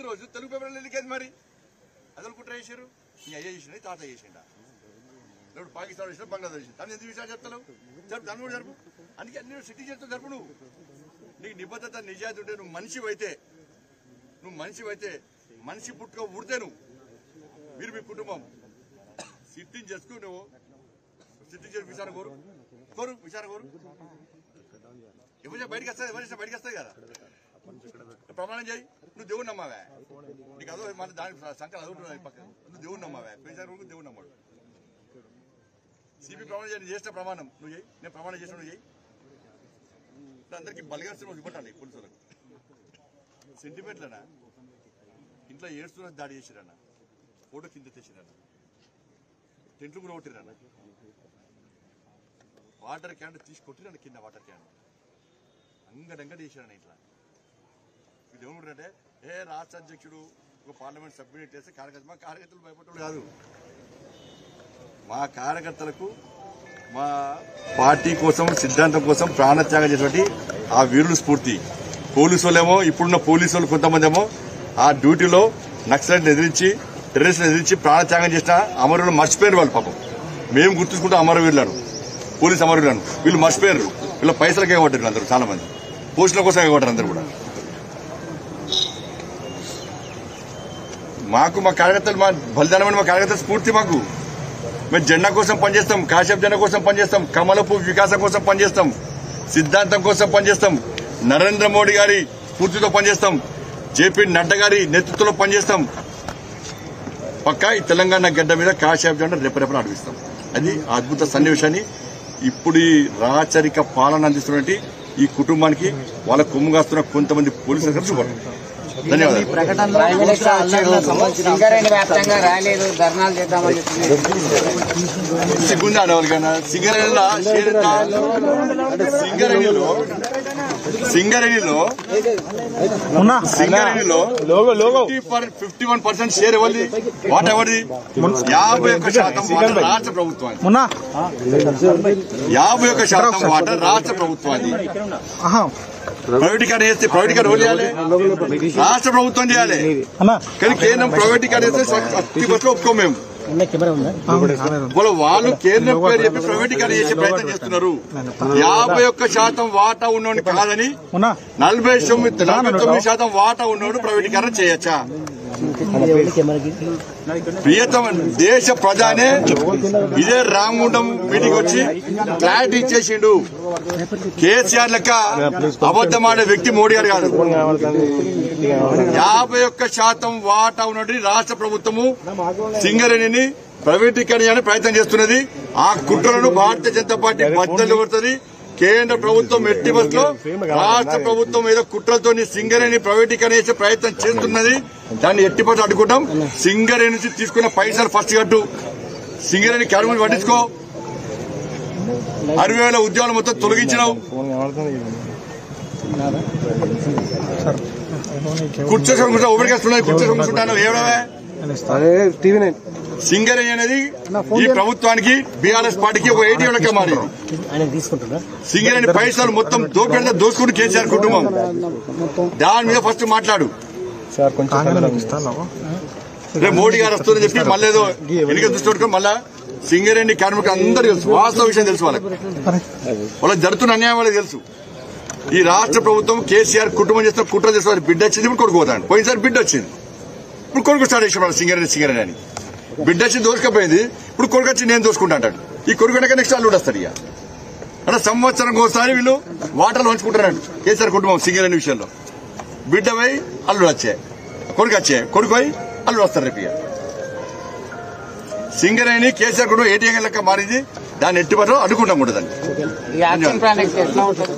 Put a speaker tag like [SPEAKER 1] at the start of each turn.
[SPEAKER 1] రోజు తెలుగు పేపర్లో ఎన్నికేది మరి అసలు కుట్ర చేశారు నీ అయ్య చేసిండ తాత చేసిండా ఇప్పుడు పాకిస్తాన్ చేసిన బంగ్లాదేశ్ చేసిన దాన్ని ఎందుకు విషయాలు చెప్తావు జరుపు దాన్ని కూడా జరుపు అందుకే అన్ని సిటిజన్తో జరుపు నువ్వు నీకు నిబద్ధత నిజాయితీ ఉంటే నువ్వు మనిషి అయితే నువ్వు మనిషి అయితే మనిషి పుట్టుక ఉడితే నువ్వు మీరు మీ కుటుంబం సిట్టింగ్ చేసుకు నువ్వు సిట్టింగ్ చేసి విచారణ కోరు కోరు విచారణ కోరు ఎవరు బయటకు వస్తుంది ఎవరు చేసినా బయటకు వస్తుంది కదా ప్రమాణం చేయి నువ్వు దేవుడు నమ్మావే నీకు అదో మన దాని సంఖ్యలు అదుంటున్నాయి పక్కన నువ్వు దేవుడు నమ్మావే పేజారు కూడా దేవుడు నమ్మాడు సిపి ప్రమాణం చేయి చేసిన ప్రమాణం నువ్వు చేయి నేను ప్రమాణం చేసిన నువ్వు చేయి ఇప్పుడు అందరికీ బలిగర్సిన ఇవ్వటాలి పోలీసులకు సెంటిమెంట్లనా ఇంట్లో ఏడుస్తున్న దాడి చేసిరన్న ఫోటో కింద తెచ్చిరన్న టెంట్లు కూడా కొట్టిరన్న వాటర్ క్యాన్ తీసి కొట్టిరన్న కింద వాటర్ క్యాన్ అంగడంగడి చేశారన్న ఇట్లా ఇది ఏమంటారంటే ఏ రాష్ట్ర అధ్యక్షుడు ఒక పార్లమెంట్ సభ్యుడు చేస్తే కార్యకర్త మా కార్యకర్తలు భయపడేవాడు కాదు మా కార్యకర్తలకు మా పార్టీ కోసం సిద్ధాంతం కోసం ప్రాణత్యాగం చేసినటువంటి ఆ వీరుల స్ఫూర్తి పోలీసు వాళ్ళేమో ఇప్పుడున్న పోలీసు వాళ్ళు కొంతమంది ఏమో ఆ డ్యూటీలో నక్సలైట్ ఎదిరించి టెర్రరిస్ట్ ఎదిరించి ప్రాణత్యాగం చేసిన అమరులు మర్చిపోయారు వాళ్ళు పాపం మేము గుర్తుంచుకుంటాం అమరవీరులను పోలీస్ అమరవీరులను వీళ్ళు మర్చిపోయారు వీళ్ళ పైసలకే ఇవ్వట్టారు అందరూ చాలా మంది పోస్టుల కోసం ఇవ్వటారు అందరూ కూడా మాకు మా కార్యకర్తలు మా బలిదానమైన మా కార్యకర్తల స్ఫూర్తి మాకు మేము జెండా కోసం పనిచేస్తాం కాశ్యప్ జెండా కోసం పనిచేస్తాం కమలపు వికాసం కోసం పనిచేస్తాం సిద్ధాంతం కోసం పనిచేస్తాం నరేంద్ర మోడీ గారి స్ఫూర్తితో పనిచేస్తాం జేపీ నడ్డా గారి నేతృత్వంలో పనిచేస్తాం పక్కా ఈ తెలంగాణ గడ్డ మీద కాశ్యప్ జెండా రెప్పరెప్పని అడిగిస్తాం అది ఆ అద్భుత సన్నివేశాన్ని ఇప్పుడు ఈ రాచరిక పాలన అందిస్తున్నటువంటి ఈ కుటుంబానికి వాళ్ళ కొమ్ము కాస్తున్న కొంతమంది పోలీసులు కలిసి చూపండి ధన్యవాదాలు
[SPEAKER 2] ప్రకటనలో సింగరేణి వ్యాప్తంగా రాలేదు ధర్నాలు చేద్దామని చెప్పి
[SPEAKER 1] సిగ్గుంది ఆడవాళ్ళకైనా సింగరేణిలో షేర్ ఎంత? సింగరేణిలో సింగరేణిలో సింగరేణిలో ఫిఫ్టీ వన్ పర్సెంట్ షేర్ ఎవరిది వాట్ ఎవరిది యాభై ఒక్క శాతం వాటర్ రాష్ట్ర ప్రభుత్వానికి యాభై ఒక్క శాతం వాటర్ రాష్ట్ర ప్రభుత్వానికి ప్రైవేటీకరణ చేస్తే ప్రైవేటీకరణ ఎవరు చేయాలి రాష్ట్ర ప్రభుత్వం చేయాలి కానీ కేంద్రం ప్రైవేటీకరణ చేస్తే అతి బస్సులో ఒప్పుకోం మేము వాళ్ళ వాళ్ళు కేంద్రం పేరు చెప్పి ప్రైవేటీకరణ చేసే ప్రయత్నం చేస్తున్నారు యాభై ఒక్క శాతం వాటా ఉన్నోని కాదని నలభై తొమ్మిది నలభై తొమ్మిది శాతం వాటా ఉన్నోడు ప్రైవేటీకరణ చేయొచ్చా ప్రియతమ దేశ ప్రజానే ఇదే రామగుండం మీటింగ్ వచ్చి క్లారిటీ ఇచ్చేసిండు కేసీఆర్ లెక్క అబద్దమాడే వ్యక్తి మోడీ గారు కాదు యాభై ఒక్క శాతం వాటా ఉన్నటువంటి రాష్ట్ర ప్రభుత్వము సింగరేణిని ప్రైవేటీకరణ చేయడానికి ప్రయత్నం చేస్తున్నది ఆ కుట్రలను భారతీయ జనతా పార్టీ బద్దలు కొడుతుంది కేంద్ర ప్రభుత్వం ఎట్టి బస్సులో రాష్ట్ర ప్రభుత్వం ఏదో కుట్రలతో సింగరేణి ప్రైవేటీకరణ చేసే ప్రయత్నం చేస్తున్నది దాన్ని ఎట్టి బస్సు అడ్డుకుంటాం సింగరేణి నుంచి తీసుకున్న పైసలు ఫస్ట్ కట్టు సింగరేణి కార్మికులు పట్టించుకో అరవై వేల ఉద్యోగాలు మొత్తం తొలగించినావు కూర్చోసం కూర్చో ఉపరికేస్తున్నాయి కూర్చోసం కూర్చుంటాను ఏడవే
[SPEAKER 3] అదే టీవీ నైన్
[SPEAKER 1] సింగరేణి అనేది ఈ ప్రభుత్వానికి బీఆర్ఎస్ పార్టీకి ఒక ఏటీ లెక్క మారింది సింగరేణి పైసలు మొత్తం దోపెడితే దోసుకుంటూ కేసీఆర్ కుటుంబం దాని మీద ఫస్ట్ మాట్లాడు
[SPEAKER 3] సార్ కొంచెం
[SPEAKER 1] రేపు మోడీ గారు వస్తుందని చెప్పి మళ్ళీ ఏదో ఎన్నిక దృష్టి పెట్టుకుని మళ్ళా సింగరేణి కార్మికులు అందరూ తెలుసు వాస్తవ విషయం తెలుసు వాళ్ళకి వాళ్ళకి జరుగుతున్న అన్యాయం వాళ్ళకి తెలుసు ఈ రాష్ట్ర ప్రభుత్వం కేసీఆర్ కుటుంబం చేస్తున్న కుట్ర చేస్తున్న బిడ్డ వచ్చింది ఇప్పుడు కొడుకు పోతాడు పోయినసారి బిడ్డ వచ్చింది ఇప్పుడు కొడుకు స్టార్ట్ చేసిన సింగరేణి సింగరేణి అని బిడ్డ వచ్చి దోసుకపోయింది ఇప్పుడు కొడుకు వచ్చి నేను దోసుకుంటా అంటాడు ఈ కొడుకు వెనక నెక్స్ట్ అల్లుడు వస్తాడు ఇక అంటే సంవత్సరం ఒకసారి వీళ్ళు వాటర్లు పంచుకుంటారంట కేసీఆర్ కుటుంబం సింగరేణి విషయంలో బిడ్డ పోయి అల్లుడు వచ్చే కొడుకు వచ్చే కొడుకు పోయి అల్లుడు వస్తారు రేపు ఇక సింగరేణి కేసీఆర్ కుటుంబం ఏటీఎం లెక్క మారింది దాన్ని ఎట్టి పట్ల అడ్డుకుంటాం కూడా దాన్ని
[SPEAKER 2] ఈ యాక్షన్ ప్లాన్ ఎట్లా ఉంటుంది